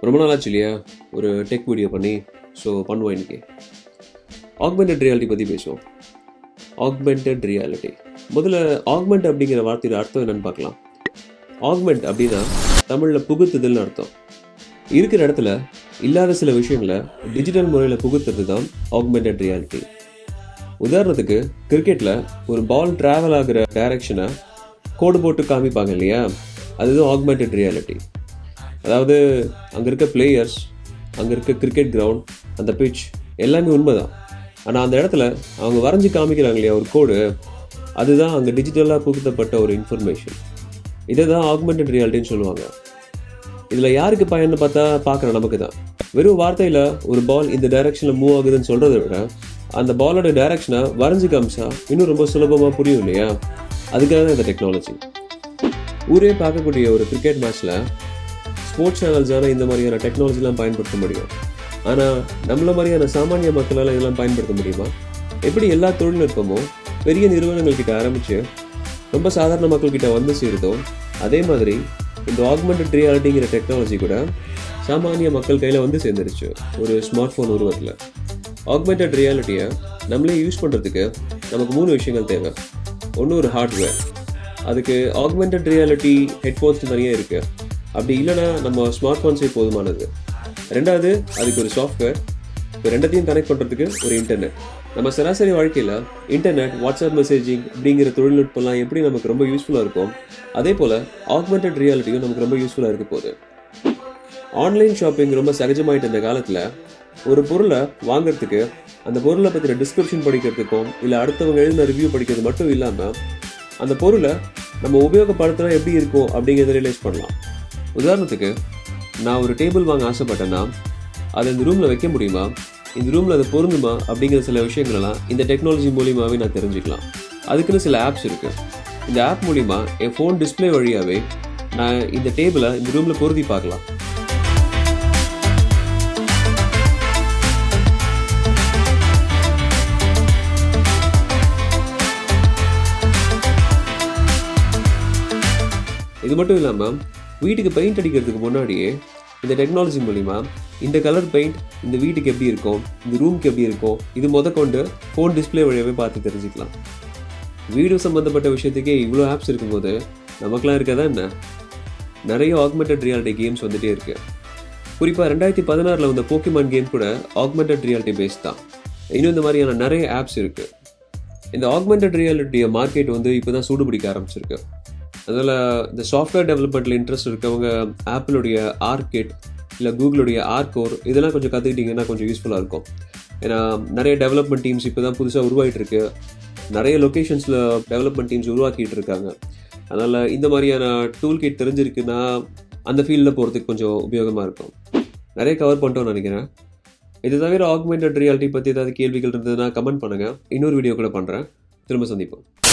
ரொம்ப நாள் ஆச்சு இல்லையா ஒரு டெக் வீடியோ பண்ணி ஸோ பண்ணுவோம் இன்னைக்கு ஆக்மெண்டட் ரியாலிட்டி பற்றி பேசுவோம் ஆக்மெண்டட் ரியாலிட்டி முதல்ல ஆக்மெண்ட் அப்படிங்கிற வார்த்தையோட அர்த்தம் என்னன்னு பார்க்கலாம் ஆக்மெண்ட் அப்படின்னா தமிழில் புகுத்துதல்னு அர்த்தம் இருக்கிற இடத்துல இல்லாத சில விஷயங்களை டிஜிட்டல் முறையில் புகுத்துறது தான் ஆக்மெண்டட் ரியாலிட்டி உதாரணத்துக்கு கிரிக்கெட்டில் ஒரு பால் ட்ராவல் ஆகிற டைரக்ஷனை கோடு போட்டு காமிப்பாங்க இல்லையா அதுதான் ஆக்மெண்டட் ரியாலிட்டி அதாவது அங்கே இருக்க பிளேயர்ஸ் அங்கே இருக்க கிரிக்கெட் கிரவுண்ட் அந்த பிட்ச் எல்லாமே உண்மைதான் ஆனால் அந்த இடத்துல அவங்க வரைஞ்சி காமிக்கிறாங்க இல்லையா ஒரு கோடு அதுதான் அங்கே டிஜிட்டலாக புகுத்தப்பட்ட ஒரு இன்ஃபர்மேஷன் இதை தான் ஆக்மெண்டட் ரியாலிட்டின்னு சொல்லுவாங்க இதில் யாருக்கு பயன்னு பார்த்தா பார்க்குற நமக்கு தான் வெறும் வார்த்தையில் ஒரு பால் இந்த டைரக்ஷனில் மூவ் ஆகுதுன்னு சொல்கிறத விட அந்த பாலோட டைரக்ஷனை வரைஞ்சி காமிச்சா இன்னும் ரொம்ப சுலபமாக புரியும் இல்லையா அதுக்காக தான் இந்த டெக்னாலஜி ஊரே பார்க்கக்கூடிய ஒரு கிரிக்கெட் மேட்ச்சில் ஸ்போர்ட்ஸ் சேனல்ஸான இந்த மாதிரியான டெக்னாலஜிலாம் பயன்படுத்த முடியும் ஆனால் நம்மள மாதிரியான சாமானிய மக்களால் இதெல்லாம் பயன்படுத்த முடியுமா எப்படி எல்லா தொழில்நுட்பமும் பெரிய நிறுவனங்கள் கிட்ட ஆரம்பித்து ரொம்ப சாதாரண மக்கள்கிட்ட வந்து சேருதோ அதே மாதிரி இந்த ஆக்மெண்டட் ரியாலிட்டிங்கிற டெக்னாலஜி கூட சாமானிய மக்கள் கையில் வந்து சேர்ந்துருச்சு ஒரு ஸ்மார்ட் ஃபோன் உருவத்தில் ஆக்மெண்டட் ரியாலிட்டியை நம்மளே யூஸ் பண்ணுறதுக்கு நமக்கு மூணு விஷயங்கள் தேவை ஒன்று ஒரு ஹார்ட்வேர் அதுக்கு ஆக்மெண்டட் ரியாலிட்டி ஹெட்ஃபோன்ஸ் தனியாக இருக்குது அப்படி இல்லைன்னா நம்ம ஸ்மார்ட் ஃபோன்ஸே போதுமானது ரெண்டாவது அதுக்கு ஒரு சாஃப்ட்வேர் இப்போ ரெண்டத்தையும் கனெக்ட் பண்ணுறதுக்கு ஒரு இன்டர்நெட் நம்ம சராசரி வாழ்க்கையில் இன்டர்நெட் வாட்ஸ்அப் மெசேஜிங் அப்படிங்கிற தொழில்நுட்பம்லாம் எப்படி நமக்கு ரொம்ப யூஸ்ஃபுல்லாக இருக்கும் அதே போல் ஆக்மெண்டட் ரியாலிட்டியும் நமக்கு ரொம்ப யூஸ்ஃபுல்லாக இருக்க போகுது ஆன்லைன் ஷாப்பிங் ரொம்ப சகஜமாயிட்ட இந்த காலத்தில் ஒரு பொருளை வாங்குறதுக்கு அந்த பொருளை பற்றின டிஸ்கிரிப்ஷன் படிக்கிறதுக்கும் இல்லை அடுத்தவங்க எழுதின ரிவ்யூ படிக்கிறது மட்டும் இல்லாமல் அந்த பொருளை நம்ம உபயோகப்படுத்தினா எப்படி இருக்கும் அப்படிங்கிறத ரியலைஸ் பண்ணலாம் உதாரணத்துக்கு நான் ஒரு டேபிள் வாங்க ஆசைப்பட்டேன்னா அதை இந்த ரூமில் வைக்க முடியுமா இந்த ரூமில் அது பொருந்துமா அப்படிங்கிற சில விஷயங்களெல்லாம் இந்த டெக்னாலஜி மூலியமாகவே நான் தெரிஞ்சுக்கலாம் அதுக்குன்னு சில ஆப்ஸ் இருக்குது இந்த ஆப் மூலிமா என் ஃபோன் டிஸ்பிளே வழியாகவே நான் இந்த டேபிளை இந்த ரூமில் பொருத்தி பார்க்கலாம் இது மட்டும் இல்லாமல் வீட்டுக்கு பெயிண்ட் அடிக்கிறதுக்கு முன்னாடியே இந்த டெக்னாலஜி மூலிமா இந்த கலர் பெயிண்ட் இந்த வீட்டுக்கு எப்படி இருக்கும் இந்த ரூமுக்கு எப்படி இருக்கும் இது முத கொண்டு ஃபோன் டிஸ்பிளே வழியாகவே பார்த்து தெரிஞ்சுக்கலாம் வீடு சம்மந்தப்பட்ட விஷயத்துக்கே இவ்வளோ ஆப்ஸ் இருக்கும்போது நமக்குலாம் இருக்கதா என்ன நிறைய ஆக்மெண்டட் ரியாலிட்டி கேம்ஸ் வந்துட்டே இருக்கு குறிப்பாக ரெண்டாயிரத்தி பதினாறில் வந்த போக்கிமான் கேம் கூட ஆக்மெண்டட் ரியாலிட்டி பேஸ் தான் இன்னும் இந்த மாதிரியான நிறைய ஆப்ஸ் இருக்குது இந்த ஆக்மெண்டட் ரியாலிட்டிய மார்க்கெட் வந்து இப்போ தான் சூடுபிடிக்க ஆரம்பிச்சிருக்கு அதில் இந்த சாஃப்ட்வேர் டெவலப்மெண்ட்டில் இன்ட்ரெஸ்ட் இருக்கவங்க ஆப்பிளுடைய ஆர்கிட் இல்லை கூகுளுடைய ஆர்கோர் இதெல்லாம் கொஞ்சம் கற்றுக்கிட்டிங்கன்னா கொஞ்சம் யூஸ்ஃபுல்லாக இருக்கும் ஏன்னா நிறைய டெவலப்மெண்ட் டீம்ஸ் இப்போ தான் புதுசாக உருவாகிட்டு இருக்கு நிறைய லொக்கேஷன்ஸில் டெவலப்மெண்ட் டீம்ஸ் உருவாக்கிட்டு இருக்காங்க அதனால் இந்த மாதிரியான டூல் கிட் தெரிஞ்சிருக்குன்னா அந்த ஃபீல்டில் போகிறதுக்கு கொஞ்சம் உபயோகமாக இருக்கும் நிறைய கவர் பண்ணிட்டோம்னு நினைக்கிறேன் இது தவிர ஆக்மெண்டட் ரியாலிட்டி பற்றி ஏதாவது கேள்விகள் இருந்ததுன்னா கமெண்ட் பண்ணுங்கள் இன்னொரு வீடியோ கூட பண்ணுறேன் திரும்ப சந்திப்போம்